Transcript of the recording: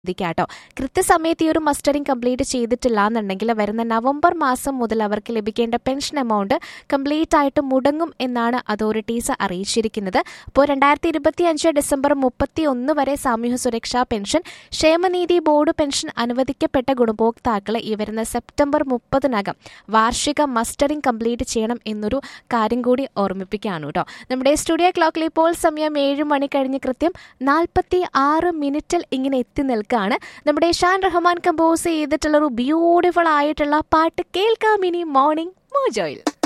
കേട്ടോ കൃത്യസമയത്ത് ഈ ഒരു മസ്റ്ററിംഗ് കംപ്ലീറ്റ് ചെയ്തിട്ടില്ല എന്നുണ്ടെങ്കിൽ വരുന്ന നവംബർ മാസം മുതൽ അവർക്ക് ലഭിക്കേണ്ട പെൻഷൻ എമൗണ്ട് കംപ്ലീറ്റ് ആയിട്ട് മുടങ്ങും എന്നാണ് അതോറിറ്റീസ് അറിയിച്ചിരിക്കുന്നത് അപ്പോൾ രണ്ടായിരത്തി ഇരുപത്തി അഞ്ച് ഡിസംബർ മുപ്പത്തി ഒന്ന് വരെ സാമൂഹ്യ സുരക്ഷാ പെൻഷൻ ക്ഷേമനീതി ബോർഡ് പെൻഷൻ അനുവദിക്കപ്പെട്ട ഗുണഭോക്താക്കൾ ഈ വരുന്ന സെപ്റ്റംബർ മുപ്പതിനകം വാർഷിക മസ്റ്ററിംഗ് കംപ്ലീറ്റ് ചെയ്യണം എന്നൊരു കാര്യം കൂടി ഓർമ്മിപ്പിക്കുകയാണ് കേട്ടോ നമ്മുടെ സ്റ്റുഡിയോ ക്ലോക്കിൽ ഇപ്പോൾ സമയം ഏഴ് മണി കഴിഞ്ഞ് കൃത്യം നാൽപ്പത്തി ആറ് മിനിറ്റിൽ ഇങ്ങനെ എത്തി നിൽക്കുകയാണ് നമ്മുടെ ഷാൻ റഹ്മാൻ കമ്പോസ് ചെയ്തിട്ടുള്ള ഒരു ബ്യൂട്ടിഫുൾ ആയിട്ടുള്ള പാട്ട് കേൾക്കാം ഇനി മോർണിംഗ് മോജോയിൽ